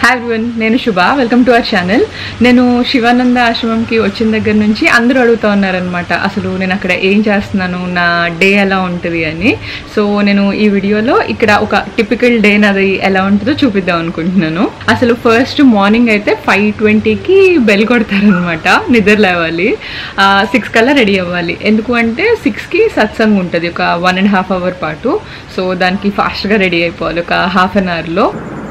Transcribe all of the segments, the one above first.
Hi everyone నేను శుభ welcome to our channel నేను శివానంద ఆశ్రమంకి వచ్చిన దగ్గర నుంచి అందరూ అడుగుతూ ఉన్నారనమాట అసలు నేను అక్కడ ఏం చేస్తున్నాను నా డే ఎలా ఉంటుంది అని సో నేను ఈ వీడియోలో ఇక్కడ ఒక టిపికల్ డే నాది ఎలా ఉంటుందో చూపిద్దాం అనుకుంటున్నాను అసలు ఫస్ట్ మార్నింగ్ అయితే ఫైవ్ ట్వంటీకి బెల్ కొడతారనమాట నిద్ర లేవాలి సిక్స్ కల్లా రెడీ అవ్వాలి ఎందుకు అంటే సిక్స్కి సత్సంగ్ ఉంటుంది ఒక వన్ అండ్ హాఫ్ అవర్ పాటు సో దానికి ఫాస్ట్గా రెడీ అయిపోవాలి ఒక హాఫ్ అన్ అవర్లో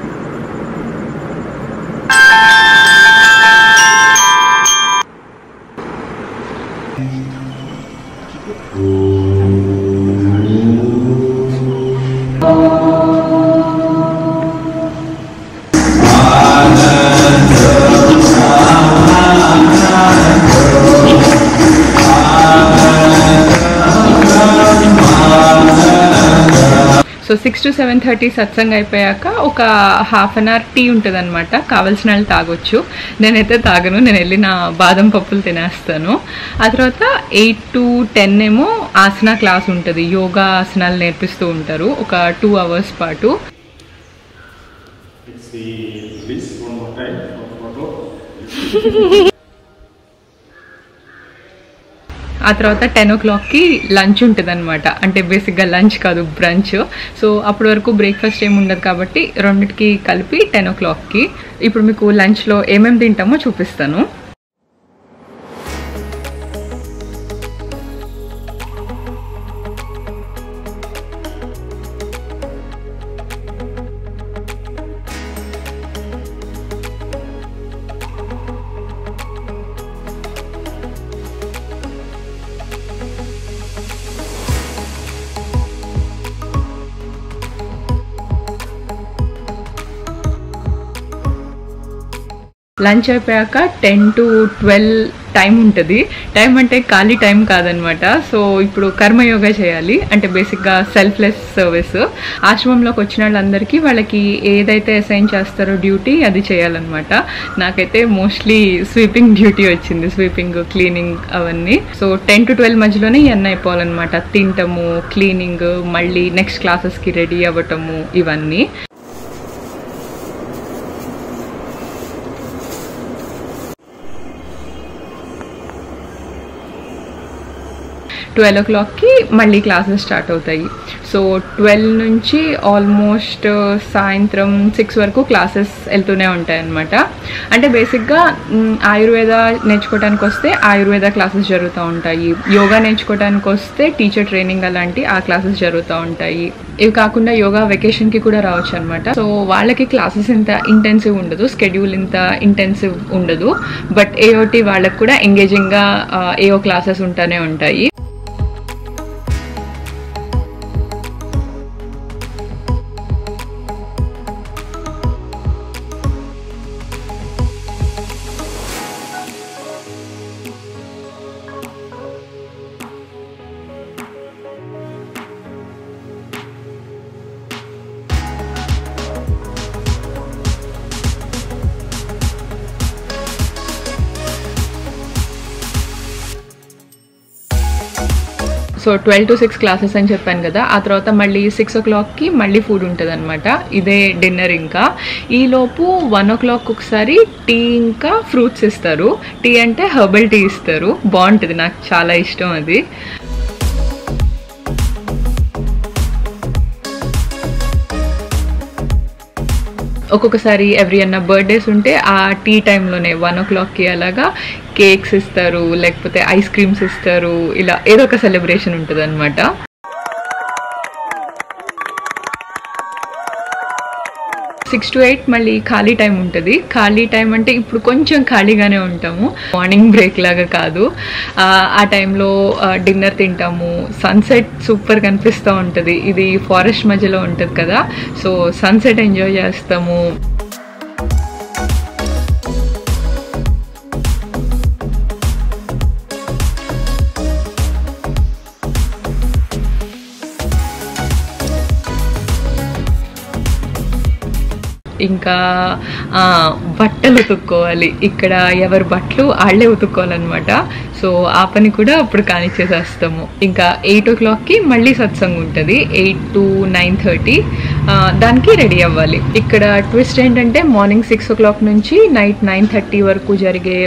so six to seven thirty satsang అయిపోయాక ఒక హాఫ్ అన్ అవర్ టీ ఉంటుంది అనమాట కావాల్సిన వాళ్ళు తాగొచ్చు నేనైతే తాగను నేను వెళ్ళి నా బాదం పప్పులు తినేస్తాను ఆ తర్వాత ఎయిట్ టు టెన్ ఏమో ఆసన క్లాస్ ఉంటుంది యోగా ఆసనాలు నేర్పిస్తూ ఉంటారు ఒక టూ అవర్స్ పాటు Let's see this one more time for photo. ఆ తర్వాత టెన్ ఓ క్లాక్కి లంచ్ ఉంటుంది అనమాట అంటే బేసిక్గా లంచ్ కాదు బ్రంచ్ సో అప్పటి వరకు బ్రేక్ఫాస్ట్ ఏమి ఉండదు కాబట్టి రెండిటికి కలిపి టెన్ ఓ క్లాక్కి ఇప్పుడు మీకు లంచ్లో ఏమేమి తింటామో చూపిస్తాను లంచ్ అయిపోయాక టెన్ టు ట్వెల్వ్ టైం ఉంటుంది టైం అంటే ఖాళీ టైం కాదనమాట సో ఇప్పుడు కర్మయోగా చేయాలి అంటే బేసిక్గా సెల్ఫ్లెస్ సర్వీస్ ఆశ్రమంలోకి వచ్చిన వాళ్ళందరికీ వాళ్ళకి ఏదైతే అసైన్ చేస్తారో డ్యూటీ అది చేయాలన్నమాట నాకైతే మోస్ట్లీ స్వీపింగ్ డ్యూటీ వచ్చింది స్వీపింగ్ క్లీనింగ్ అవన్నీ సో టెన్ టు ట్వెల్వ్ మధ్యలోనే ఇవన్నీ అయిపోవాలన్నమాట తింటము క్లీనింగ్ మళ్ళీ నెక్స్ట్ క్లాసెస్కి రెడీ అవ్వటము ఇవన్నీ ట్వెల్వ్ ఓ క్లాక్కి మళ్ళీ క్లాసెస్ స్టార్ట్ అవుతాయి సో ట్వెల్వ్ నుంచి ఆల్మోస్ట్ సాయంత్రం సిక్స్ వరకు క్లాసెస్ వెళ్తూనే ఉంటాయి అన్నమాట అంటే బేసిక్గా మ్, ఆయుర్వేద నేర్చుకోవడానికి వస్తే ఆయుర్వేద క్లాసెస్ జరుగుతూ ఉంటాయి యోగా నేర్చుకోవడానికి వస్తే టీచర్ ట్రైనింగ్ అలాంటి ఆ క్లాసెస్ జరుగుతూ ఉంటాయి ఇవి కాకుండా యోగా వెకేషన్కి కూడా రావచ్చు అనమాట సో వాళ్ళకి క్లాసెస్ ఇంత ఇంటెన్సివ్ ఉండదు స్కెడ్యూల్ ఇంత ఇంటెన్సివ్ ఉండదు బట్ ఏఓటి వాళ్ళకి కూడా ఎంగేజింగ్గా ఏఓ క్లాసెస్ ఉంటానే ఉంటాయి so twelve to six classes అని చెప్పాను కదా ఆ తర్వాత మళ్ళీ సిక్స్ ఓ క్లాక్కి మళ్ళీ ఫుడ్ ఉంటుంది అనమాట ఇదే డిన్నర్ ఇంకా ఈలోపు వన్ ఓ క్లాక్ ఒకసారి టీ ఇంకా ఫ్రూట్స్ ఇస్తారు టీ అంటే హెర్బల్ టీ ఇస్తారు బాగుంటుంది నాకు చాలా ఇష్టం అది ఒక్కొక్కసారి ఎవ్రీ అన్న బర్త్డేస్ ఉంటే ఆ టీ టైంలోనే వన్ ఓ క్లాక్కి అలాగా కేక్స్ ఇస్తారు లేకపోతే ఐస్ క్రీమ్స్ ఇస్తారు ఇలా ఏదో ఒక సెలబ్రేషన్ ఉంటుంది అనమాట సిక్స్ టు ఎయిట్ మళ్ళీ ఖాళీ టైం ఉంటుంది ఖాళీ టైం అంటే ఇప్పుడు కొంచెం ఖాళీగానే ఉంటాము మార్నింగ్ బ్రేక్ లాగా కాదు ఆ, ఆ టైంలో డిన్నర్ తింటాము సన్సెట్ సూపర్ కనిపిస్తూ ఉంటుంది ఇది ఫారెస్ట్ మధ్యలో ఉంటుంది కదా సో సన్సెట్ ఎంజాయ్ చేస్తాము ఇంకా ఆ, బట్టలు ఉతుక్కోవాలి ఇక్కడ ఎవరి బట్టలు వాళ్ళే ఉతుక్కోవాలన్నమాట సో ఆ పని కూడా అప్పుడు కానిచ్చేసేస్తాము ఇంకా ఎయిట్ ఓ క్లాక్కి మళ్ళీ సత్సంగ్ ఉంటుంది ఎయిట్ టు నైన్ థర్టీ దానికి రెడీ అవ్వాలి ఇక్కడ ట్విస్ట్ ఏంటంటే మార్నింగ్ సిక్స్ ఓ క్లాక్ నుంచి నైట్ నైన్ థర్టీ వరకు జరిగే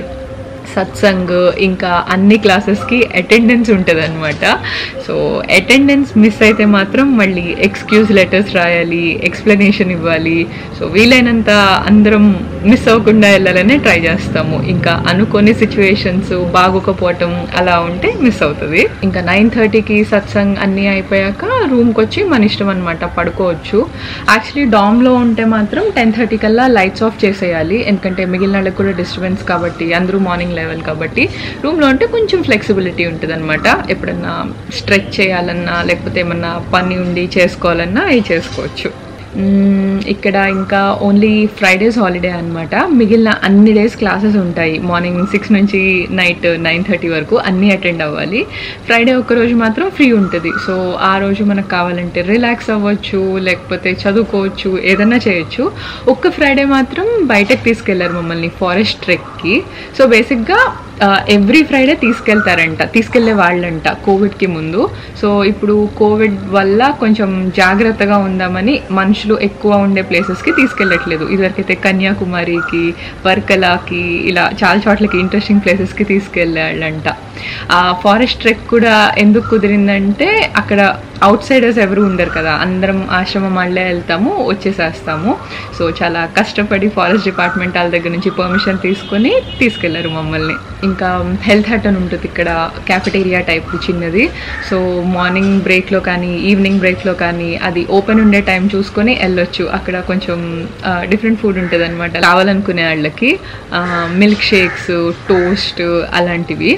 సత్సంగ్ ఇంకా అన్ని క్లాసెస్కి అటెండెన్స్ ఉంటుంది అనమాట సో అటెండెన్స్ మిస్ అయితే మాత్రం మళ్ళీ ఎక్స్క్యూజ్ లెటర్స్ రాయాలి ఎక్స్ప్లెనేషన్ ఇవ్వాలి సో వీలైనంత అందరం మిస్ అవ్వకుండా వెళ్ళాలనే ట్రై చేస్తాము ఇంకా అనుకోని సిచ్యువేషన్స్ బాగోకపోవటం అలా ఉంటే మిస్ అవుతుంది ఇంకా నైన్ థర్టీకి సత్సంగ్ అన్నీ అయిపోయాక రూమ్కి వచ్చి మన ఇష్టం అనమాట పడుకోవచ్చు యాక్చువల్లీ డామ్లో ఉంటే మాత్రం టెన్ థర్టీ కల్లా లైట్స్ ఆఫ్ చేసేయాలి ఎందుకంటే మిగిలిన వాళ్ళకి కూడా డిస్టర్బెన్స్ కాబట్టి అందరూ మార్నింగ్ లెవెల్ కాబట్టి రూమ్లో ఉంటే కొంచెం ఫ్లెక్సిబిలిటీ ఉంటుంది అనమాట ఎప్పుడన్నా స్ట్రెచ్ చేయాలన్నా లేకపోతే ఏమన్నా పని ఉండి చేసుకోవాలన్నా అవి చేసుకోవచ్చు మ్మ్, ఇక్కడ ఇంకా ఓన్లీ ఫ్రైడేస్ హాలిడే అనమాట మిగిలిన అన్ని డేస్ క్లాసెస్ ఉంటాయి మార్నింగ్ సిక్స్ నుంచి నైట్ నైన్ థర్టీ వరకు అన్నీ అటెండ్ అవ్వాలి ఫ్రైడే ఒక్క రోజు మాత్రం ఫ్రీ ఉంటుంది సో ఆ రోజు మనకు కావాలంటే రిలాక్స్ అవ్వచ్చు లేకపోతే చదువుకోవచ్చు ఏదైనా చేయొచ్చు ఒక్క ఫ్రైడే మాత్రం బయటకు తీసుకెళ్లారు మమ్మల్ని ఫారెస్ట్ ట్రెక్కి సో బేసిక్గా ఎవ్రీ ఫ్రైడే తీసుకెళ్తారంట తీసుకెళ్లే వాళ్ళంట కోవిడ్కి ముందు సో ఇప్పుడు కోవిడ్ వల్ల కొంచెం జాగ్రత్తగా ఉందామని మనుషులు ఎక్కువ ఉండే ప్లేసెస్కి తీసుకెళ్ళట్లేదు ఇదివరకైతే కన్యాకుమారికి వర్కలాకి ఇలా చాలా చోట్లకి ఇంట్రెస్టింగ్ ప్లేసెస్కి తీసుకెళ్ళాళ్ళంట ఆ ఫారెస్ట్ ట్రెక్ కూడా ఎందుకు కుదిరిందంటే అక్కడ అవుట్ సైడర్స్ ఎవరు ఉండరు కదా అందరం ఆశ్రమం వాళ్ళే వెళ్తాము వచ్చేసేస్తాము సో చాలా కష్టపడి ఫారెస్ట్ డిపార్ట్మెంట్ వాళ్ళ దగ్గర నుంచి పర్మిషన్ తీసుకొని తీసుకెళ్లారు మమ్మల్ని ఇంకా హెల్త్ హట్ అని ఉంటుంది ఇక్కడ క్యాఫెటేరియా టైప్ చిన్నది సో మార్నింగ్ బ్రేక్లో కానీ ఈవినింగ్ బ్రేక్లో కానీ అది ఓపెన్ ఉండే టైం చూసుకొని వెళ్ళొచ్చు అక్కడ కొంచెం డిఫరెంట్ ఫుడ్ ఉంటుంది అనమాట కావాలనుకునే వాళ్ళకి మిల్క్ షేక్స్ టోస్ట్ అలాంటివి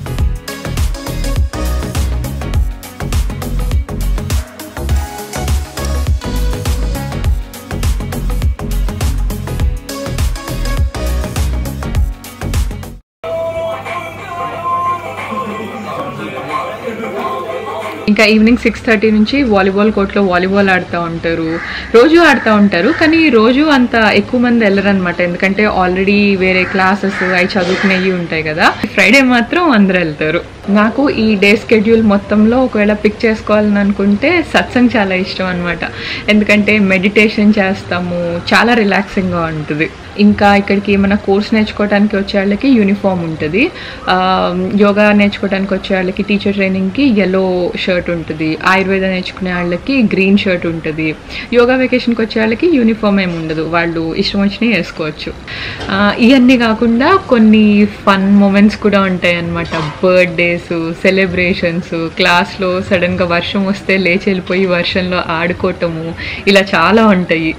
ఇంకా ఈవినింగ్ సిక్స్ థర్టీ నుంచి వాలీబాల్ కోర్ట్లో వాలీబాల్ ఆడుతూ ఉంటారు రోజు ఆడుతూ ఉంటారు కానీ రోజు అంత ఎక్కువ మంది వెళ్ళరు అనమాట ఎందుకంటే ఆల్రెడీ వేరే క్లాసెస్ అవి చదువుకునేవి ఉంటాయి కదా ఫ్రైడే మాత్రం అందరు వెళ్తారు నాకు ఈ డే స్కెడ్యూల్ మొత్తంలో ఒకవేళ పిక్ చేసుకోవాలని అనుకుంటే సత్సంగ్ చాలా ఇష్టం అనమాట ఎందుకంటే మెడిటేషన్ చేస్తాము చాలా రిలాక్సింగ్గా ఉంటుంది ఇంకా ఇక్కడికి మన కోర్స్ నేర్చుకోవడానికి వచ్చే వాళ్ళకి యూనిఫామ్ ఉంటుంది ఆ, యోగా నేర్చుకోవడానికి వచ్చే వాళ్ళకి టీచర్ ట్రైనింగ్కి ఎల్లో షర్ట్ ఉంటుంది ఆయుర్వేద నేర్చుకునే వాళ్ళకి గ్రీన్ షర్ట్ ఉంటుంది యోగా వెకేషన్కి వచ్చే వాళ్ళకి యూనిఫామ్ ఏమి ఉండదు వాళ్ళు ఇష్టం వచ్చినవి వేసుకోవచ్చు ఆ, ఇవన్నీ కాకుండా కొన్ని ఫన్ మూమెంట్స్ కూడా ఉంటాయి అన్నమాట బర్త్డేస్ సెలబ్రేషన్స్ క్లాస్లో సడన్గా వర్షం వస్తే లేచి వెళ్ళిపోయి వర్షంలో ఆడుకోవటము ఇలా చాలా ఉంటాయి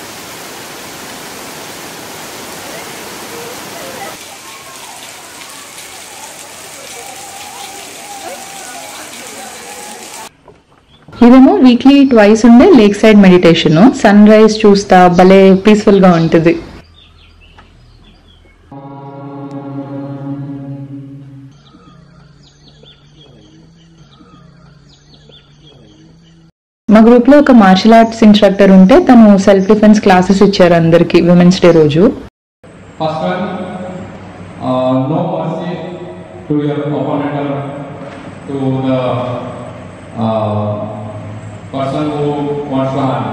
ఇదేమో వీక్లీ ట్వైస్ ఉండే lakeside meditation sunrise చూస్తా భలే పీస్ఫుల్ గా ఉంటుంది మా గ్రూప్ లో ఒక మార్షల్ ఆర్ట్స్ ఇన్స్ట్రక్టర్ ఉంటే తను సెల్ఫ్ డిఫెన్స్ క్లాసెస్ ఇచ్చారు అందరికి విమెన్స్ డే రోజు First one, uh, no mercy to your opponent or to the uh, person who wants to harm.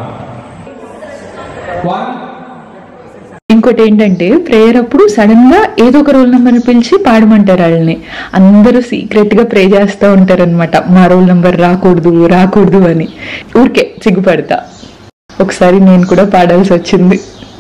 One, ఇంకోటి ఏంటంటే ప్రేయర్ అప్పుడు సడన్ గా ఏదో ఒక రోల్ నెంబర్ పిలిచి పాడమంటారు వాళ్ళని అందరూ సీక్రెట్ గా ప్రే చేస్తూ ఉంటారు అనమాట మా రోల్ నెంబర్ రాకూడదు రాకూడదు అని ఊరికే సిగ్గుపడతా ఒకసారి నేను కూడా పాడాల్సి వచ్చింది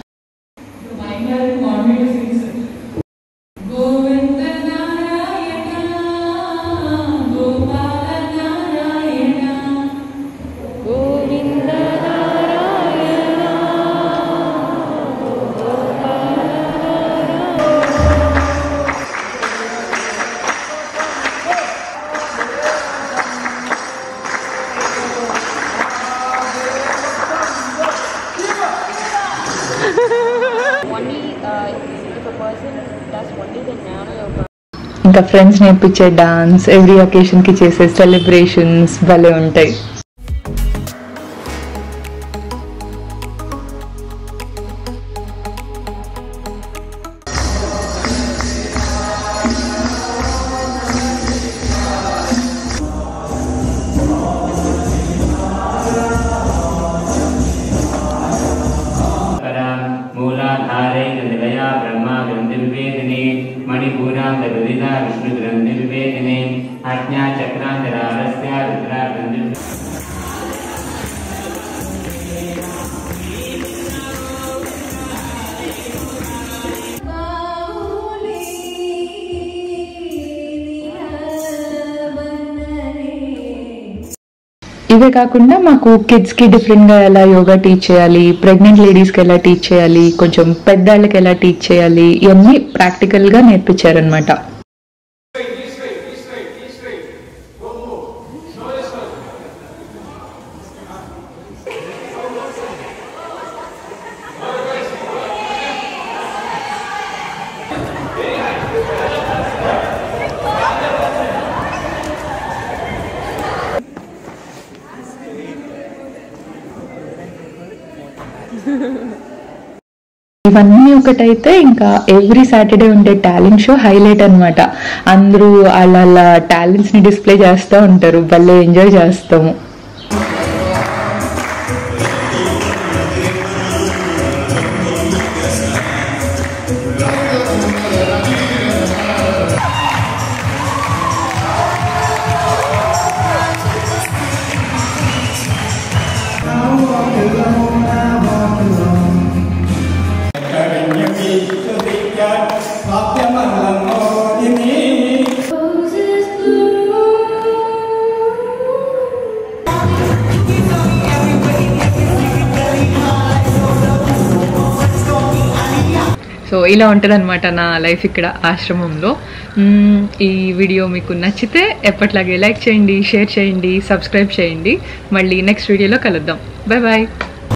only uh, if a person does only the jnana yoga ఇంకా ఫ్రెండ్స్ నేర్పించే డాన్స్ ఎవ్రీ ఒకేషన్ కి చేసే సెలబ్రేషన్స్ భలే ఉంటాయి निलया ब्रह्मा ग्रन्थिर्वेदिने मणिपूरान्तरुदिता विष्णुग्रन्थिर्वेदिने आज्ञा चक्रान्तरारस्य रुद्रा ग्रन्थिर् ఇవే కాకుండా మాకు కిడ్స్కి డిఫరెంట్గా ఎలా యోగా టీచ్ చేయాలి ప్రెగ్నెంట్ లేడీస్కి ఎలా టీచ్ చేయాలి కొంచెం పెద్దవాళ్ళకి ఎలా టీచ్ చేయాలి ఇవన్నీ ప్రాక్టికల్గా నేర్పించారనమాట ఇవన్నీ ఒకటైతే ఇంకా ఎవ్రీ సాటర్డే ఉండే టాలెంట్ షో హైలైట్ అన్నమాట అందరూ వాళ్ళ టాలెంట్స్ ని డిస్ప్లే చేస్తూ ఉంటారు భలే ఎంజాయ్ చేస్తాము సో ఇలా ఉంటుంది అనమాట నా లైఫ్ ఇక్కడ ఆశ్రమంలో మ్మ్, ఈ వీడియో మీకు నచ్చితే ఎప్పట్లాగే లైక్ చేయండి షేర్ చేయండి సబ్స్క్రైబ్ చేయండి మళ్ళీ నెక్స్ట్ వీడియోలో కలుద్దాం బాయ్ బాయ్